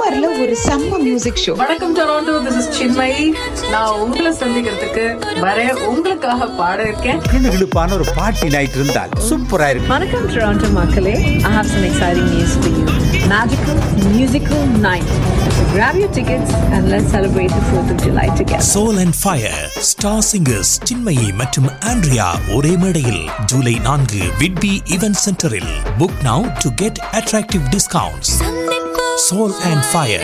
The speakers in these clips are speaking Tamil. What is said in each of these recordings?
சம்மர்ல ஒரு செம்ம மியூசிக் ஷோ வணக்கம் டொராண்டோ திஸ் இஸ் சின்மயி நான் உங்களை சந்திக்கிறதுக்கு வர உங்களுக்காக பாட இருக்கேன் கிளுகிளுப்பான ஒரு பார்ட்டி நைட் இருந்தால் சூப்பரா இருக்கும் வணக்கம் டொராண்டோ மக்களே I have some exciting news for you magical musical night Grab your tickets and let's celebrate the 4th of July together. Soul and fire star singers Chinmayi மற்றும் ஆண்ட்ரியா ஒரே மேடையில் ஜூலை நான்கு விட்பி ஈவென்ட் சென்டரில் book now to get attractive discounts soul and fire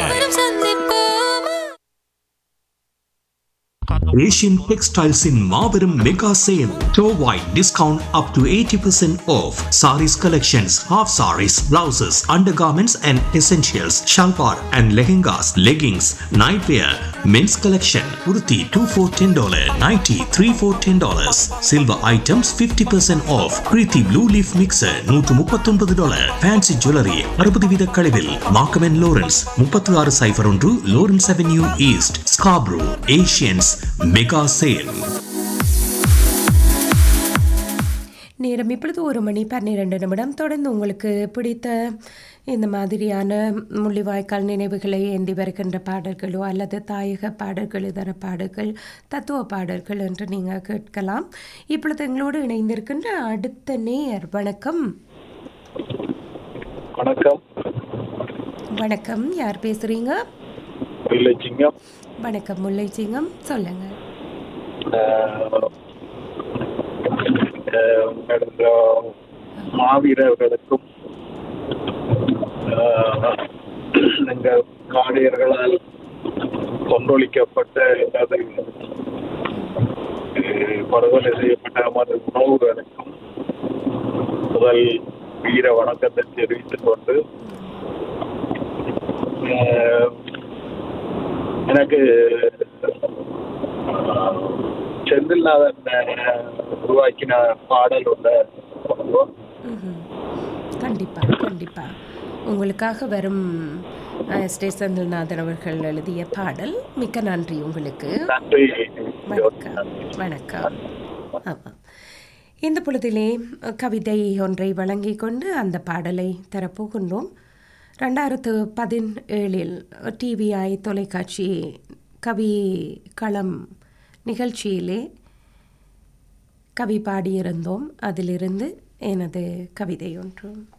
Asian டெக்ஸ்டைல்ஸின் மாபெரும் மெகா சேல் டோவாய் discount up to eighty percent off sarees collections half sarees blouses undergarments and essentials shalwar and lehengas leggings night wear men's collection உருத்தி two four ten dollar ninety three four ten dollars silver items fifty percent off Preethi blue leaf mixer நூற்று முப்பத்தொன்பது டாலர் ஃபேன்சி ஜுவல்லரி அறுபது வீத கழிவில் மார்க்கமென் லோரன்ஸ் முப்பத்தி ஆறு சைஃபர் ஒன்று Lawrence avenue east Scarborough Asians mega sale நேரம் இப்பொழுது ஒரு மணி பன்னிரெண்டு நிமிடம் தொடர்ந்து உங்களுக்கு பிடித்த இந்த மாதிரியான முள்ளிவாய்க்கால் நினைவுகளை ஏந்தி வருகின்ற பாடல்களோ அல்லது தாயக பாடல்கள் இதர பாடல்கள் தத்துவ பாடல்கள் என்று நீங்கள் கேட்கலாம் இப்பொழுது எங்களோடு இணைந்திருக்கின்ற அடுத்த நேயர் வணக்கம் வணக்கம் வணக்கம் யார் பேசுகிறீங்க வில்லேஜிங்கம் வணக்கம் முல்லை சிங்கம் சொல்லுங்கள் உங்களோட மாவீரர்களுக்கும் ஆஹ், எங்கள் காடையர்களால் கொன்றொழிக்கப்பட்ட அல்லது ஆஹ், படுகொலை செய்யப்பட்ட நமது உணவுகளுக்கும் முதல் வீர வணக்கத்தை தெரிவித்துக் கொண்டு ஆஹ், எனக்கு ஆஹ், செந்தில்நாதன் ஆஹ், உருவாக்கின பாடல் ஒன்று ம்ஹும். கண்டிப்பாக கண்டிப்பாக உங்களுக்காக வரும் அஹ், ஸ்ரீ செந்தில்நாதன் அவர்கள் எழுதிய பாடல் மிக்க நன்றி உங்களுக்கு நன்றி வணக்கம் வணக்கம் ஆமாம் இந்த பொழுதிலே கவிதை ஒன்றை வழங்கி கொண்டு அந்த பாடலை தரப்போகின்றோம் ரெண்டாயிரத்து பதினேழில் டிவிஐ தொலைக்காட்சி கவி களம் நிகழ்ச்சியிலே கவி பாடியிருந்தோம் அதிலிருந்து எனது கவிதை ஒன்று